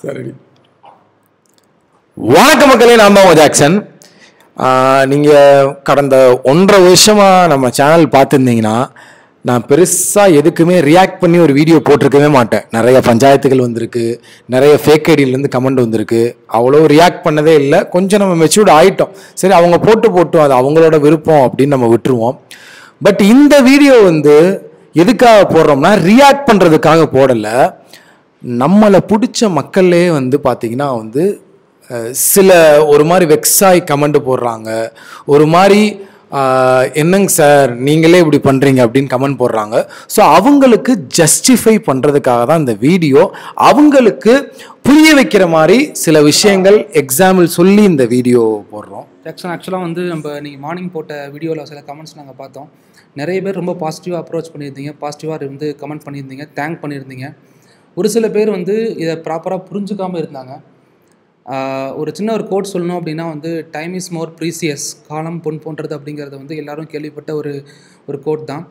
சரி வணக்க மக்களே நான் தான் உங்க ஜாக்சன் நீங்கள் கடந்த ஒன்றரை வருஷமாக நம்ம சேனல் பார்த்துருந்தீங்கன்னா நான் பெருசாக எதுக்குமே ரியாக்ட் பண்ணி ஒரு வீடியோ போட்டிருக்கவே மாட்டேன் நிறைய பஞ்சாயத்துகள் வந்திருக்கு நிறைய ஃபேக் ஐடியிலேருந்து கமெண்ட் வந்திருக்கு அவ்வளோ ரியாக்ட் பண்ணதே இல்லை கொஞ்சம் நம்ம மெச்சூர்ட் ஆகிட்டோம் சரி அவங்க போட்டு போட்டோம் அது அவங்களோட விருப்பம் அப்படின்னு நம்ம விட்டுருவோம் பட் இந்த வீடியோ வந்து எதுக்காக போடுறோம்னா ரியாக்ட் பண்ணுறதுக்காக போடலை நம்மளை பிடிச்ச மக்களே வந்து பார்த்திங்கன்னா வந்து அஹ், சில ஒரு மாதிரி வெக்ஸாய் கமெண்ட் போடுறாங்க ஒரு மாதிரி ஆஹ், என்னங்க சார் நீங்களே இப்படி பண்ணுறீங்க அப்படின்னு கமெண்ட் போடுறாங்க ஸோ அவங்களுக்கு ஜஸ்டிஃபை பண்ணுறதுக்காக தான் இந்த வீடியோ அவங்களுக்கு புரிய வைக்கிற மாதிரி சில விஷயங்கள் எக்ஸாம்பிள் சொல்லி இந்த வீடியோ போடுறோம் ஜாக்சன் ஆக்சுவலாக வந்து நம்ம நீங்கள் மார்னிங் போட்ட வீடியோவில் சில கமெண்ட்ஸ் நாங்கள் பார்த்தோம் நிறைய பேர் ரொம்ப பாசிட்டிவாக அப்ரோச் பண்ணியிருந்தீங்க பாசிட்டிவாக வந்து கமெண்ட் பண்ணியிருந்தீங்க தேங்க் பண்ணியிருந்தீங்க ஒரு சில பேர் வந்து இதை ப்ராப்பராக புரிஞ்சுக்காமல் இருந்தாங்க ஆஹ் ஒரு சின்ன ஒரு கோட் சொல்லணும் அப்படின்னா வந்து டைம் இஸ் மோர் ப்ரீசியஸ் காலம் பொன் போன்றது அப்படிங்கிறது வந்து எல்லாரும் கேள்விப்பட்ட ஒரு ஒரு கோட் தான்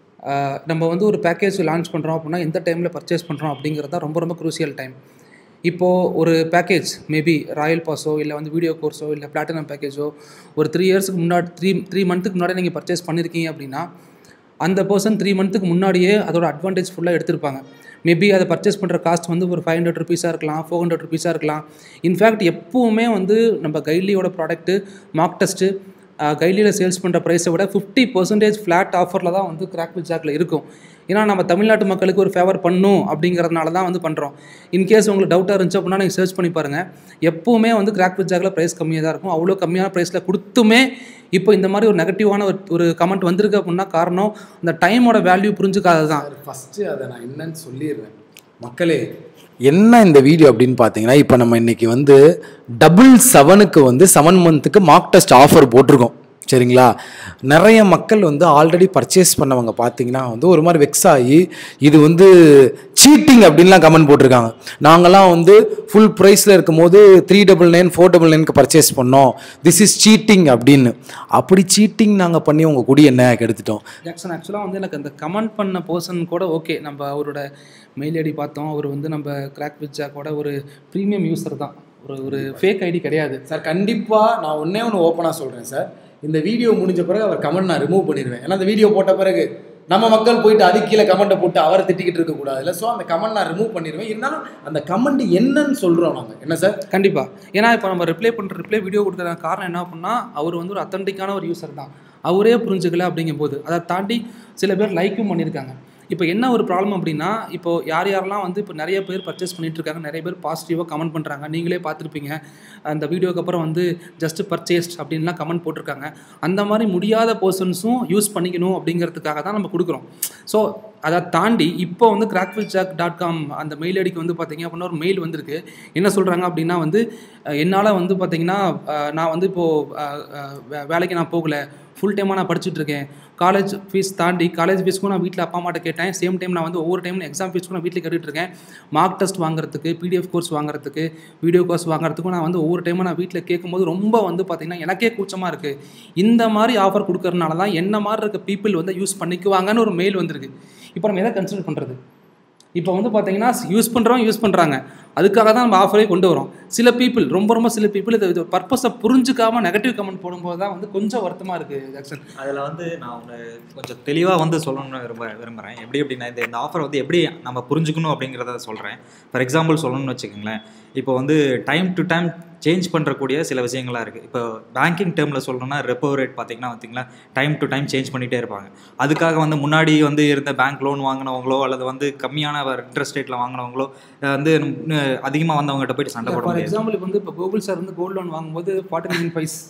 ஆஹ் நம்ம வந்து ஒரு பேக்கேஜ் லான்ச் பண்ணுறோம் அப்படின்னா எந்த டைமில் பர்ச்சேஸ் பண்ணுறோம் அப்படிங்கிறது தான் ரொம்ப ரொம்ப குரூசியல் டைம் இப்போது ஒரு பேக்கேஜ் மேபி ராயல் பாஸோ இல்லை வந்து வீடியோ கோர்ஸோ இல்லை பிளாட்டினம் பேக்கேஜோ ஒரு த்ரீ இயர்ஸ்க்கு முன்னாடி த்ரீ த்ரீ மந்த்துக்கு முன்னாடி நீங்கள் பர்ச்சேஸ் பண்ணியிருக்கீங்க அப்படின்னா அந்த பர்சன் த்ரீ மந்த்துக்கு முன்னாடியே அதோட அட்வான்டேஜ் ஃபுல்லாக எடுத்திருப்பாங்க மேபி அதை பர்ச்சேஸ் பண்ணுற காஸ்ட் வந்து ஒரு ஃபைவ் ஹண்ட்ரட் ருபீஸாக இருக்கலாம் ஃபோர் ஹண்ட்ரட் ருபீஸாக இருக்கலாம் இன்ஃபேக்ட் எப்போவுமே வந்து நம்ம கைலியோட ப்ராடக்ட்டு மார்க் டெஸ்ட்டு கைலியில் சேல்ஸ் பண்ணுற ப்ரைஸை விட ஃபிஃப்டி பர்சன்டேஜ் ஃப்ளாட் ஆஃபரில் தான் வந்து கிராக் வித் ஜாக்கில் இருக்கும் ஏன்னா நம்ம தமிழ்நாட்டு மக்களுக்கு ஒரு ஃபேவர் பண்ணும் அப்படிங்கிறதுனால தான் வந்து பண்ணுறோம் இன்கேஸ் உங்களுக்கு டவுட்டாக இருந்துச்சு அப்படின்னா நீங்கள் சர்ச் பண்ணி பாருங்கள் எப்போவுமே வந்து கிராக் வித் ஜாக்கில் ப்ரைஸ் கம்மியாக தான் இருக்கும் அவ்வளோ கம்மியான ப்ரைஸில் கொடுத்துமே இப்போ இந்த மாதிரி ஒரு நெகட்டிவான ஒரு ஒரு கமெண்ட் வந்திருக்கு அப்படின்னா காரணம் அந்த டைமோட வேல்யூ புரிஞ்சுக்காதது தான் ஃபஸ்ட்டு அதை நான் என்னன்னு சொல்லிடுறேன் மக்களே என்ன இந்த வீடியோ அப்படின்னு பார்த்தீங்கன்னா இப்போ நம்ம இன்னைக்கு வந்து டபுள் செவனுக்கு வந்து செவன் மந்த்துக்கு மார்க் டெஸ்ட் ஆஃபர் போட்டிருக்கோம் சரிங்களா நிறைய மக்கள் வந்து ஆல்ரெடி பர்ச்சேஸ் பண்ணவங்க பார்த்தீங்கன்னா வந்து ஒரு மாதிரி வெக்ஸ் ஆகி இது வந்து சீட்டிங் அப்படின்லாம் கமெண்ட் போட்டிருக்காங்க நாங்கள்லாம் வந்து ஃபுல் ப்ரைஸில் இருக்கும்போது three double nine four double நைனுக்கு பர்ச்சேஸ் பண்ணோம் திஸ் இஸ் சீட்டிங் அப்படின்னு அப்படி சீட்டிங் நாங்கள் பண்ணி உங்கள் குடி என்ன கெடுத்துட்டோம் ஜாக்சன் ஆக்சுவலாக வந்து எனக்கு அந்த கமெண்ட் பண்ண பர்சன் கூட ஓகே நம்ம அவரோட மெயில் ஐடி பார்த்தோம் அவர் வந்து நம்ம கிராக் வித் ஜாக்கோட ஒரு ப்ரீமியம் யூசர் தான் ஒரு ஒரு ஃபேக் ஐடி கிடையாது சார் கண்டிப்பாக நான் ஒன்றே ஒன்று ஓப்பனாக சொல்கிறேன் சார் இந்த வீடியோ முடிஞ்ச பிறகு அவர் கமெண்ட் நான் ரிமூவ் பண்ணிடுவேன் ஏன்னா அந்த வீடியோ போட்ட பிறகு நம்ம மக்கள் போயிட்டு அது கீழே கமெண்ட்டை போட்டு அவரை திட்டிக்கிட்டு இருக்கக்கூடாது இல்லை ஸோ அந்த கமெண்ட் நான் ரிமூவ் பண்ணிடுவேன் இருந்தாலும் அந்த கமெண்ட் என்னன்னு சொல்கிறோம் நாங்கள் என்ன சார் கண்டிப்பாக ஏன்னா இப்போ நம்ம ரிப்ளை பண்ணுற ரிப்ளை வீடியோ கொடுக்குற காரணம் என்ன அப்படின்னா அவர் வந்து ஒரு அத்தன்டிக்கான ஒரு யூசர் தான் அவரே புரிஞ்சுக்கல அப்படிங்கும்போது அதை தாண்டி சில பேர் லைக்கும் பண்ணியிருக்காங்க இப்போ என்ன ஒரு ப்ராப்ளம் அப்படின்னா இப்போ யார் யாரெல்லாம் வந்து இப்போ நிறைய பேர் பர்ச்சேஸ் பண்ணிட்டு இருக்காங்க நிறைய பேர் பாசிட்டிவாக கமெண்ட் பண்ணுறாங்க நீங்களே பார்த்துருப்பீங்க அந்த வீடியோக்கு அப்புறம் வந்து ஜஸ்ட் பர்ச்சேஸ்ட் அப்படின்லாம் கமெண்ட் போட்டிருக்காங்க அந்த மாதிரி முடியாத பர்சன்ஸும் யூஸ் பண்ணிக்கணும் அப்படிங்கிறதுக்காக தான் நம்ம கொடுக்குறோம் ஸோ அதை தாண்டி இப்போ வந்து கிராக்வில் ஜாக் டாட் காம் அந்த மெயில் ஐடிக்கு வந்து பார்த்தீங்க அப்படின்னா ஒரு மெயில் வந்திருக்கு என்ன சொல்கிறாங்க அப்படின்னா வந்து என்னால் வந்து பார்த்தீங்கன்னா அஹ், நான் வந்து இப்போது வேலைக்கு நான் போகல ஃபுல் டைமாக நான் படிச்சுட்டு இருக்கேன் காலேஜ் ஃபீஸ் தாண்டி காலேஜ் ஃபீஸ்க்கும் நான் வீட்டில் அப்பா அம்மாட்ட கேட்டேன் சேம் டைம் நான் வந்து ஒவ்வொரு டைம் எக்ஸாம் ஃபீஸ்க்கும் நான் வீட்டில் கட்டிட்டு இருக்கேன் மார்க் டெஸ்ட் வாங்குறதுக்கு பிடிஎஃப் கோர்ஸ் வாங்குறதுக்கு வீடியோ கோர்ஸ் வாங்குறதுக்கும் நான் வந்து ஒவ்வொரு டைமும் நான் வீட்டில் கேட்கும்போது ரொம்ப வந்து பார்த்தீங்கன்னா எனக்கே கூச்சமாக இருக்குது இந்த மாதிரி ஆஃபர் கொடுக்கறனால தான் என்ன மாதிரி இருக்க பீப்புள் வந்து யூஸ் பண்ணிக்குவாங்கன்னு ஒரு மெயில் வந்திருக்கு இப்போ நம்ம எதை கன்சிடர் பண்ணுறது இப்போ வந்து பார்த்தீங்கன்னா யூஸ் பண்ணுறோம் யூஸ் பண்ணுறாங்க அதுக்காக தான் நம்ம ஆஃபரே கொண்டு வரோம் சில பீப்புள் ரொம்ப ரொம்ப சில பீப்புள் இது பர்பஸை புரிஞ்சுக்காம நெகட்டிவ் கமெண்ட் போடும்போது தான் வந்து கொஞ்சம் வருத்தமாக இருக்குது ஜாக்சன் அதில் வந்து நான் ஒன்று கொஞ்சம் தெளிவாக வந்து சொல்லணும்னு விரும்ப விரும்புகிறேன் எப்படி அப்படின்னா இந்த இந்த ஆஃபர் வந்து எப்படி நம்ம புரிஞ்சுக்கணும் அப்படிங்கிறத சொல்கிறேன் ஃபார் எக்ஸாம்பிள் சொல்லணும்னு வச்சுக்கோங்களேன் இப்போ வந்து டைம் டு டைம் சேஞ்ச் பண்ணுறக்கூடிய சில விஷயங்களாக இருக்குது இப்போ பேங்கிங் டேர்மில் சொல்லணும்னா ரெப்போ ரேட் பார்த்தீங்கன்னா பார்த்தீங்களா டைம் டு டைம் சேஞ்ச் பண்ணிகிட்டே இருப்பாங்க அதுக்காக வந்து முன்னாடி வந்து இருந்த பேங்க் லோன் வாங்கினவங்களோ அல்லது வந்து கம்மியான இன்ட்ரெஸ்ட் ரேட்டில் வாங்கினவங்களோ வந்து அதிகமாக வந்தவங்ககிட்ட போயிட்டு சண்டை போட ஃபார் முடியாது எக்ஸாம்பிள் இப்போ வந்து இப்போ கோகுல் சார் வந்து கோல்டு லோன் வாங்கும்போது ஃபார்ட்டி நைன் பைஸ்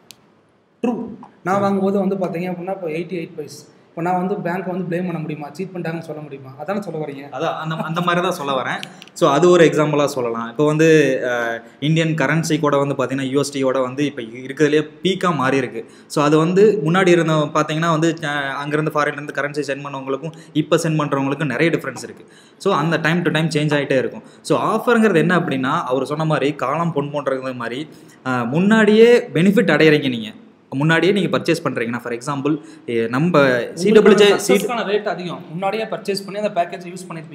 ட்ரூ நான் வாங்கும்போது வந்து பார்த்தீங்க அப்படின்னா இப்போ எயிட்டி எயிட் பைஸ் இப்போ நான் வந்து பேங்க் வந்து ப்ளேம் பண்ண முடியுமா சீட் பண்ணிட்டாங்கன்னு சொல்ல முடியுமா அதானே சொல்ல வரீங்க அதான் அந்த அந்த மாதிரி தான் சொல்ல வரேன் ஸோ அது ஒரு எக்ஸாம்பிளாக சொல்லலாம் இப்போ வந்து இந்தியன் கரன்சி கூட வந்து பார்த்தீங்கன்னா யூஎஸ்டியோட வந்து இப்போ இருக்கிறதுலே பீக்காக மாறி இருக்கு ஸோ அது வந்து முன்னாடி இருந்த பார்த்தீங்கன்னா வந்து அஹ், அங்கேருந்து ஃபாரின்லேருந்து கரன்சி சென்ட் பண்ணவங்களுக்கும் இப்போ சென்ட் பண்ணுறவங்களுக்கும் நிறைய டிஃப்ரென்ஸ் இருக்குது ஸோ அந்த டைம் டு டைம் சேஞ்ச் ஆகிட்டே இருக்கும் ஸோ ஆஃபருங்கிறது என்ன அப்படின்னா அவர் சொன்ன மாதிரி காலம் பொன் போன்றது மாதிரி அஹ், முன்னாடியே பெனிஃபிட் அடையிறீங்க நீங்கள் முன்னாடியே நீங்கள் பர்ச்சேஸ் பண்ணுறீங்கன்னா ஃபார் எக்ஸாம்பிள் நம்ம சிடபிள்யூஜே சி சீட்டுக்கான ரேட் அதிகம் முன்னாடியே பர்ச்சேஸ் பண்ணி அந்த பேக்கேஜை யூஸ் பண்ணியிருப்பீங்க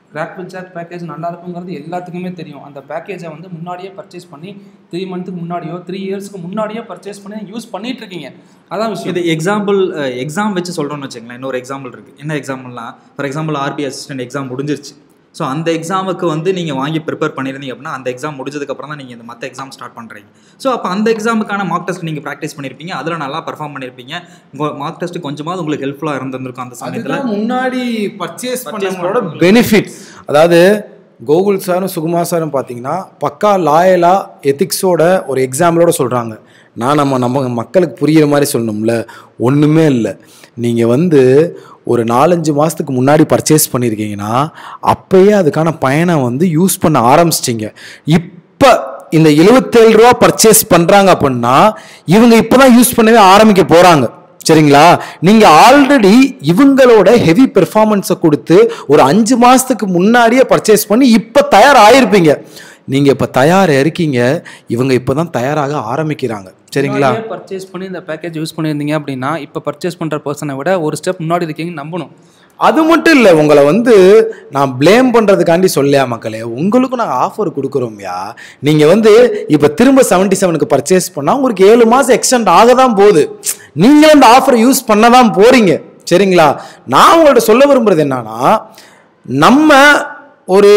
கிராக் வித் ஜாக் பேக்கேஜ் நல்லா இருக்குங்கிறது எல்லாத்துக்குமே தெரியும் அந்த பேக்கேஜை வந்து முன்னாடியே பர்ச்சேஸ் பண்ணி த்ரீ மந்த்துக்கு முன்னாடியோ த்ரீ இயர்ஸ்க்கு முன்னாடியோ பர்ச்சேஸ் பண்ணி யூஸ் பண்ணிட்டு இருக்கீங்க அதான் விஷயம் இது எக்ஸாம்பிள் எக்ஸாம் வச்சு சொல்கிறோம்னு வச்சுங்களேன் இன்னொரு எக்ஸாம்பிள் இருக்குது என்ன எக்ஸாம்பிள்னா for example RP assistant exam முடிஞ்சிருச்சு ஸோ அந்த எக்ஸாமுக்கு வந்து நீங்கள் வாங்கி ப்ரிப்பேர் பண்ணியிருந்தீங்க அப்படின்னா அந்த எக்ஸாம் முடிஞ்சதுக்கப்புறம் தான் நீங்கள் இந்த மற்ற எக்ஸாம் ஸ்டார்ட் பண்ணுறீங்க ஸோ அப்போ அந்த எக்ஸாமுக்கான மார்க் டெஸ்ட் நீங்கள் ப்ராக்டிஸ் பண்ணியிருப்பீங்க அதில் நல்லா பர்ஃபார்ம் பண்ணியிருப்பீங்க உங்கள் மார்க் டெஸ்ட் கொஞ்சமாவது உங்களுக்கு ஹெல்ப்ஃபுல்லாக இருந்திருக்கும் அந்த சமயத்தில் அதுதான் முன்னாடி பர்ச்சேஸ் பண்ணவங்களோட பெனிஃபிட் அதாவது கோகுல் சாரும் சுகுமார் சாரும் பார்த்தீங்கன்னா பக்கா லாயலா எத்திக்ஸோட ஒரு எக்ஸாம்பிளோட சொல்கிறாங்க நான் நம்ம நம்ம மக்களுக்கு புரியிற மாதிரி சொல்லணும்ல ஒன்றுமே இல்லை நீங்கள் வந்து ஒரு நாலஞ்சு மாதத்துக்கு முன்னாடி பர்ச்சேஸ் பண்ணியிருக்கீங்கன்னா அப்பயே அதுக்கான பயனை வந்து யூஸ் பண்ண ஆரம்பிச்சிட்டிங்க இப்போ இந்த 77 ரூபா பர்ச்சேஸ் பண்ணுறாங்க அப்படின்னா இவங்க இப்போ தான் யூஸ் பண்ணவே ஆரம்பிக்க போகிறாங்க சரிங்களா நீங்க ஆல்ரெடி இவங்களோட ஹெவி பெர்ஃபார்மன்ஸை கொடுத்து ஒரு அஞ்சு மாசத்துக்கு முன்னாடியே பர்ச்சேஸ் பண்ணி இப்போ தயார் ஆயிருப்பீங்க நீங்க இப்ப தயார் இருக்கீங்க இவங்க இப்பதான் தயாராக ஆரம்பிக்கிறாங்க சரிங்களா பர்ச்சேஸ் பண்ணி இந்த பேக்கேஜ் யூஸ் பண்ணியிருந்தீங்க அப்படின்னா இப்போ பர்ச்சேஸ் பண்ணுற பர்சனை விட ஒரு ஸ்டெப் முன்னாடி இருக்கீங்கன்னு நம்பணும் அது மட்டும் இல்லை உங்களை வந்து நான் ப்ளேம் பண்ணுறதுக்காண்டி சொல்லையா மக்களே உங்களுக்கும் நாங்கள் ஆஃபர் கொடுக்குறோம்யா நீங்கள் வந்து இப்போ திரும்ப செவன்ட்டி செவனுக்கு பர்ச்சேஸ் பண்ணால் உங்களுக்கு ஏழு மாதம் எக்ஸ்டெண்ட் ஆக தான் போகுது நீங்களும் அந்த ஆஃபரை யூஸ் பண்ண தான் போகிறீங்க சரிங்களா நான் உங்கள்ட்ட சொல்ல விரும்புறது என்னன்னா நம்ம ஒரு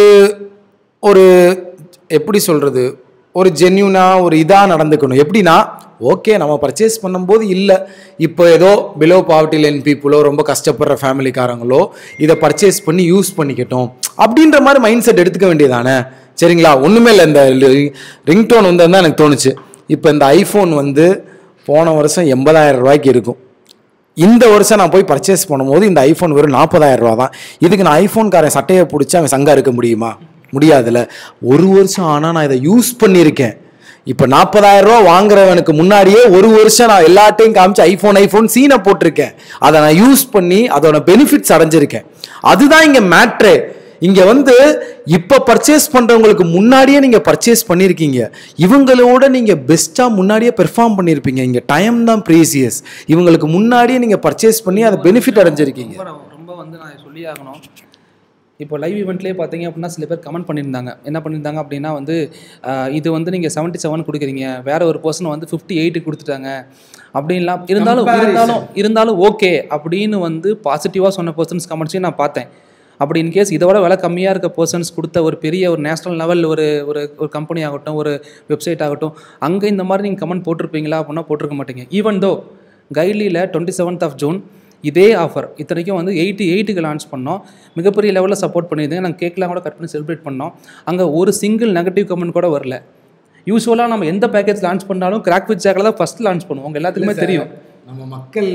ஒரு எப்படி சொல்கிறது ஒரு ஜென்யூனாக ஒரு இதாக நடந்துக்கணும் எப்படின்னா ஓகே நம்ம பர்ச்சேஸ் பண்ணும்போது இல்லை இப்போ ஏதோ பிலோ பாவர்ட்டி லைன் பீப்புளோ ரொம்ப கஷ்டப்படுற ஃபேமிலிக்காரங்களோ இதை பர்ச்சேஸ் பண்ணி யூஸ் பண்ணிக்கட்டும் அப்படின்ற மாதிரி மைண்ட் செட் எடுத்துக்க வேண்டியதானே சரிங்களா ஒன்றுமே இல்லை இந்த ரிங்டோன் வந்து தான் எனக்கு தோணுச்சு இப்போ இந்த ஐஃபோன் வந்து போன வருஷம் எண்பதாயிரம் ரூபாய்க்கு இருக்கும் இந்த வருஷம் நான் போய் பர்ச்சேஸ் பண்ணும்போது இந்த ஐஃபோன் வெறும் நாற்பதாயிரம் ரூபா தான் இதுக்கு நான் ஐஃபோன்காரன் சட்டையை பிடிச்சி அவன் சங்கா இருக்க முடியுமா முடியாதுல்ல ஒரு வருஷம் ஆனால் நான் இதை யூஸ் பண்ணியிருக்கேன் இப்போ நாற்பதாயிரம் ரூபா வாங்குறவனுக்கு முன்னாடியே ஒரு வருஷம் நான் எல்லாட்டையும் காமிச்சு ஐஃபோன் ஐஃபோன் சீனை போட்டிருக்கேன் அதை நான் யூஸ் பண்ணி அதோட பெனிஃபிட்ஸ் அடைஞ்சிருக்கேன் அதுதான் இங்கே மேட்ரே இங்க வந்து இப்ப பர்ச்சேஸ் பண்றவங்களுக்கு முன்னாடியே நீங்க பர்ச்சேஸ் பண்ணிருக்கீங்க இவங்களோட நீங்க பெஸ்டா முன்னாடியே பெர்ஃபார்ம் பண்ணிருப்பீங்க இங்க டைம் தான் ப்ரீசியஸ் இவங்களுக்கு முன்னாடியே நீங்க பர்ச்சேஸ் பண்ணி அதை பெனிஃபிட் அடைஞ்சிருக்கீங்க ரொம்ப ரொம்ப வந்து நான் சொல்லி ஆகணும் இப்போ லைவ் ஈவெண்ட்லேயே பார்த்தீங்க அப்படின்னா சில பேர் கமெண்ட் பண்ணியிருந்தாங்க என்ன பண்ணியிருந்தாங்க அப்படின்னா வந்து ஆஹ், இது வந்து நீங்கள் செவன்ட்டி செவன் கொடுக்குறீங்க வேற ஒரு பர்சன் வந்து ஃபிஃப்டி எயிட்டு கொடுத்துட்டாங்க அப்படின்லாம் இருந்தாலும் இருந்தாலும் இருந்தாலும் ஓகே அப்படின்னு வந்து பாசிட்டிவாக சொன்ன பர்சன்ஸ் கமெண்ட்ஸையும் நான் பார்த்தேன் அப்படி இன்கேஸ் இதோட விலை கம்மியாக இருக்க பர்சன்ஸ் கொடுத்த ஒரு பெரிய ஒரு நேஷனல் லெவல் ஒரு ஒரு ஒரு கம்பெனி ஆகட்டும் ஒரு வெப்சைட் ஆகட்டும் அங்கே இந்த மாதிரி நீங்கள் கமெண்ட் போட்டிருப்பீங்களா அப்படின்னா போட்டிருக்க மாட்டீங்க ஈவன் தோ கைட்லியில் டுவெண்ட்டி செவன்த் ஆஃப் ஜூன் இதே ஆஃபர் இத்தனைக்கும் வந்து எயிட்டி எயிட்டுக்கு லான்ச் பண்ணோம் மிகப்பெரிய லெவலில் சப்போர்ட் பண்ணியிருந்தேன் நாங்கள் கேக்லாம் கூட கட் பண்ணி செலிப்ரேட் பண்ணோம் அங்கே ஒரு சிங்கிள் நெகட்டிவ் கமெண்ட் கூட வரல யூஸ்வலாக நம்ம எந்த பேக்கேஜ் லான்ச் பண்ணாலும் கிராக் வித் ஜாக்கில் தான் ஃபஸ்ட் லான்ச் பண்ணுவோம் உங்க எல்லாத்துக்குமே தெரியும் நம்ம மக்கள்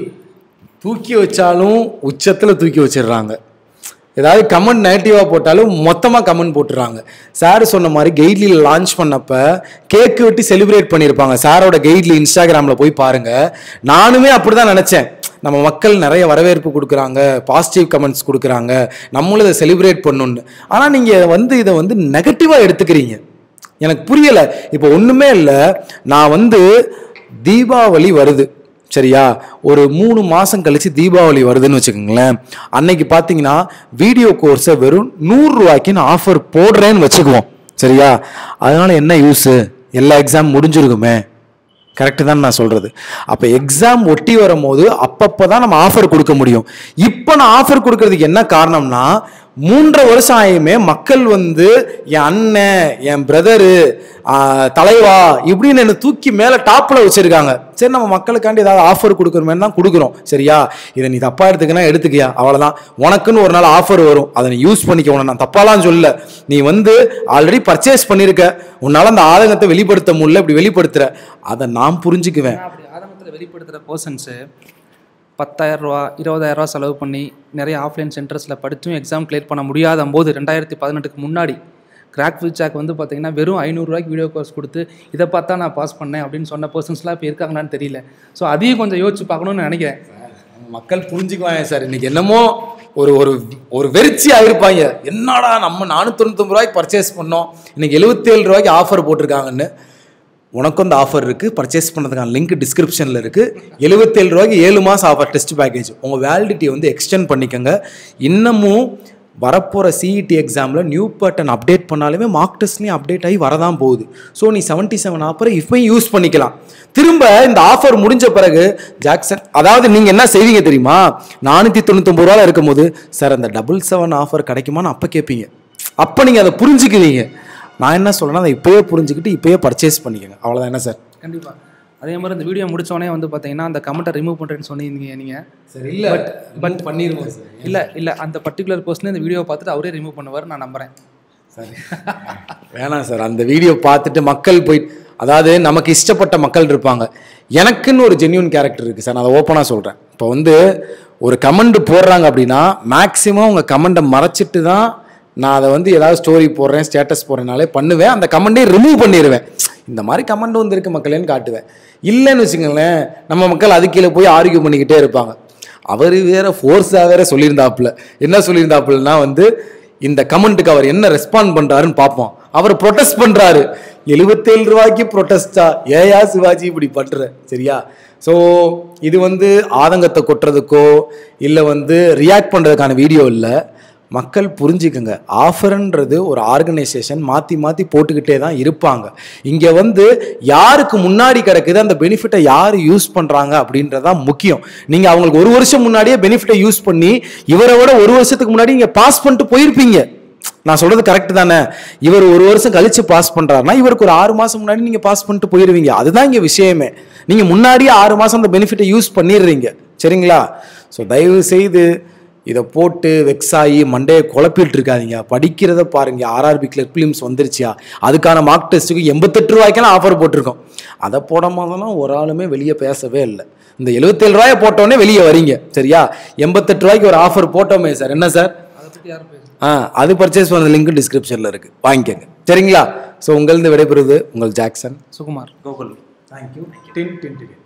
தூக்கி வச்சாலும் உச்சத்தில் தூக்கி வச்சிடுறாங்க ஏதாவது கமெண்ட் நெகட்டிவாக போட்டாலும் மொத்தமாக கமெண்ட் போட்டுறாங்க சார் சொன்ன மாதிரி கெய்ட்லியில் லான்ச் பண்ணப்ப கேக்கு வெட்டி செலிப்ரேட் பண்ணியிருப்பாங்க சாரோட கெய்ட்லி இன்ஸ்டாகிராமில் போய் பாருங்க நானுமே அப்படி தான் நினச்சேன் நம்ம மக்கள் நிறைய வரவேற்பு கொடுக்குறாங்க பாசிட்டிவ் கமெண்ட்ஸ் கொடுக்குறாங்க நம்மளும் இதை செலிப்ரேட் பண்ணணுன்னு ஆனால் நீங்கள் வந்து இதை வந்து நெகட்டிவாக எடுத்துக்கிறீங்க எனக்கு புரியலை இப்போ ஒன்றுமே இல்லை நான் வந்து தீபாவளி வருது சரியா ஒரு மூணு மாதம் கழிச்சு தீபாவளி வருதுன்னு வச்சுக்கோங்களேன் அன்னைக்கு பார்த்தீங்கன்னா வீடியோ கோர்ஸை வெறும் நூறுரூவாய்க்கு நான் ஆஃபர் போடுறேன்னு வச்சுக்குவோம் சரியா அதனால என்ன யூஸு எல்லா எக்ஸாம் முடிஞ்சிருக்குமே கரெக்டு தான் நான் சொல்கிறது அப்போ எக்ஸாம் ஒட்டி வரும்போது அப்பப்போ தான் நம்ம ஆஃபர் கொடுக்க முடியும் இப்போ நான் ஆஃபர் கொடுக்கறதுக்கு என்ன காரணம்னா மூன்றரை வருஷம் ஆயுமே மக்கள் வந்து என் அண்ணன் என் பிரதரு தலைவா இப்படின்னு என்னை தூக்கி மேலே டாப்பில் வச்சுருக்காங்க சரி நம்ம மக்களுக்காண்டி ஏதாவது ஆஃபர் கொடுக்குறமே தான் கொடுக்குறோம் சரியா இதை நீ தப்பாக எடுத்துக்கினா எடுத்துக்கியா அவ்வளோதான் உனக்குன்னு ஒரு நாள் ஆஃபர் வரும் அதை நீ யூஸ் பண்ணிக்க உன நான் தப்பாலாம் சொல்ல நீ வந்து ஆல்ரெடி பர்ச்சேஸ் பண்ணியிருக்க உன்னால் அந்த ஆதங்கத்தை வெளிப்படுத்த முடியல இப்படி வெளிப்படுத்துற அதை நான் புரிஞ்சுக்குவேன் ஏன்னா அப்படி ஆரம்பத்தில் வெளிப்படுத்துகிற பர்சன்ஸு பத்தாயிரம் ரூபா இருபதாயிரம் ரூபா செலவு பண்ணி நிறைய ஆஃப்லைன் சென்டர்ஸில் படித்தும் எக்ஸாம் கிளியர் பண்ண முடியாத போது ரெண்டாயிரத்தி பதினெட்டுக்கு முன்னாடி கிராக் விச்சாக் வந்து பார்த்தீங்கன்னா வெறும் ஐநூறுரூவாய்க்கு வீடியோ கோர்ஸ் கொடுத்து இதை பார்த்தா நான் பாஸ் பண்ணேன் அப்படின்னு சொன்ன பர்சன்ஸ்லாம் இப்போ இருக்காங்களான்னு தெரியல ஸோ அதையும் கொஞ்சம் யோசிச்சு பார்க்கணும்னு நினைக்கிறேன் மக்கள் புரிஞ்சுக்குவாங்க சார் இன்னைக்கு என்னமோ ஒரு ஒரு ஒரு வெறிச்சி ஆயிருப்பாங்க என்னடா நம்ம நானூற்றி தொண்ணூத்தொம்பது ரூபாய்க்கு பர்ச்சேஸ் பண்ணோம் இன்னைக்கு எழுபத்தேழு ரூபாய்க்கு ஆஃபர் போட்டிருக்காங்கன்னு உனக்கும் அந்த ஆஃபர் இருக்குது பர்ச்சேஸ் பண்ணுறதுக்கான லிங்க் டிஸ்கிரிப்ஷனில் இருக்குது எழுபத்தேழு ரூபாய்க்கு ஏழு மாதம் ஆஃபர் டெஸ்ட் பேக்கேஜ் உங்கள் வேலிடிட்டியை வந்து எக்ஸ்டெண்ட் பண்ணிக்கோங்க இன்னமும் வரப்போகிற சிஇடி எக்ஸாமில் நியூ பேட்டர்ன் அப்டேட் பண்ணாலுமே மார்க் டெஸ்ட்லேயும் அப்டேட் ஆகி வரதான் போகுது ஸோ நீ செவன்ட்டி செவன் ஆஃபரை இப்போயும் யூஸ் பண்ணிக்கலாம் திரும்ப இந்த ஆஃபர் முடிஞ்ச பிறகு ஜாக்சன் அதாவது நீங்கள் என்ன செய்வீங்க தெரியுமா நானூற்றி தொண்ணூத்தொம்பது ரூபாவில் இருக்கும்போது சார் அந்த டபுள் செவன் ஆஃபர் கிடைக்குமான்னு அப்போ கேட்பீங்க அப்போ நீங்கள் அதை புரிஞ்சுக்குவீங்க நான் என்ன சொல்றேன்னா அதை இப்போயே புரிஞ்சுக்கிட்டு இப்போயே பர்ச்சேஸ் பண்ணிக்கோங்க அவ்வளோதான் என்ன சார் கண்டிப்பாக அதே மாதிரி இந்த வீடியோ முடிச்சோடனே வந்து பார்த்தீங்கன்னா அந்த கமெண்ட்டை ரிமூவ் பண்ணுறேன்னு சொன்னீங்க நீங்கள் சார் இல்லை பட் பண்ணிடுவோம் சார் இல்லை இல்லை அந்த பர்டிகுலர் பர்சன் இந்த வீடியோவை பார்த்துட்டு அவரே ரிமூவ் பண்ணுவார் நான் நம்புறேன் சரி வேணாம் சார் அந்த வீடியோ பார்த்துட்டு மக்கள் போய் அதாவது நமக்கு இஷ்டப்பட்ட மக்கள் இருப்பாங்க எனக்குன்னு ஒரு ஜென்யூன் கேரக்டர் இருக்குது சார் நான் அதை ஓப்பனாக சொல்கிறேன் இப்போ வந்து ஒரு கமெண்ட் போடுறாங்க அப்படின்னா மேக்ஸிமம் உங்கள் கமெண்ட்டை மறைச்சிட்டு தான் நான் அதை வந்து ஏதாவது ஸ்டோரி போடுறேன் ஸ்டேட்டஸ் போடுறேனாலே பண்ணுவேன் அந்த கமெண்ட்டே ரிமூவ் பண்ணிடுவேன் இந்த மாதிரி கமெண்ட் வந்திருக்கு மக்களேன்னு காட்டுவேன் இல்லைன்னு வச்சுக்கோங்களேன் நம்ம மக்கள் அது கீழே போய் ஆர்கியூ பண்ணிக்கிட்டே இருப்பாங்க அவர் வேற ஃபோர்ஸாக வேற சொல்லியிருந்தாப்புல என்ன சொல்லியிருந்தாப்புலன்னா வந்து இந்த கமெண்ட்டுக்கு அவர் என்ன ரெஸ்பாண்ட் பண்றாருன்னு பார்ப்போம் அவர் ப்ரொடெஸ்ட் பண்றாரு எழுபத்தேழு ரூபாய்க்கு ப்ரொட்டஸ்டா ஏயா சிவாஜி இப்படி பண்ற சரியா ஸோ இது வந்து ஆதங்கத்தை கொட்டுறதுக்கோ இல்லை வந்து ரியாக்ட் பண்ணுறதுக்கான வீடியோ இல்லை மக்கள் புரிஞ்சுக்குங்க ஆஃபர்ன்றது ஒரு ஆர்கனைசேஷன் மாற்றி மாற்றி போட்டுக்கிட்டே தான் இருப்பாங்க இங்கே வந்து யாருக்கு முன்னாடி கிடக்குது அந்த பெனிஃபிட்டை யார் யூஸ் பண்ணுறாங்க அப்படின்றதான் முக்கியம் நீங்கள் அவங்களுக்கு ஒரு வருஷம் முன்னாடியே பெனிஃபிட்டை யூஸ் பண்ணி இவரை விட ஒரு வருஷத்துக்கு முன்னாடி இங்கே பாஸ் பண்ணிட்டு போயிருப்பீங்க நான் சொல்றது கரெக்ட் தானே இவர் ஒரு வருஷம் கழிச்சு பாஸ் பண்றாருன்னா இவருக்கு ஒரு ஆறு மாசம் முன்னாடி நீங்க பாஸ் பண்ணிட்டு போயிருவீங்க அதுதான் இங்க விஷயமே நீங்க முன்னாடியே ஆறு மாசம் அந்த பெனிஃபிட்டை யூஸ் பண்ணிடுறீங்க சரிங்களா ஸோ தயவு செய்து இதை போட்டு வெக்ஸ் ஆகி மண்டையை குழப்பிட்டு இருக்காதீங்க படிக்கிறத பாருங்க ஆர்ஆர்பி கிளர்க் ஃபிலிம்ஸ் வந்துருச்சியா அதுக்கான மார்க் டெஸ்ட்டுக்கு எண்பத்தெட்டு ரூபாய்க்கெல்லாம் ஆஃபர் போட்டிருக்கோம் அதை போடாமலாம் ஒரு ஆளுமே வெளியே பேசவே இல்லை இந்த எழுபத்தேழு ரூபாயை போட்டோடனே வெளியே வரீங்க சரியா எண்பத்தெட்டு ரூபாய்க்கு ஒரு ஆஃபர் போட்டோமே சார் என்ன சார் அதை பற்றி யாரும் பேச ஆ அது பர்ச்சேஸ் பண்ண லிங்க் டிஸ்கிரிப்ஷனில் இருக்குது வாங்கிக்கோங்க சரிங்களா ஸோ உங்களிருந்து விடைபெறுவது உங்கள் ஜாக்சன் சுகுமார் கோகுல் தேங்க்யூ டின் டின் டின்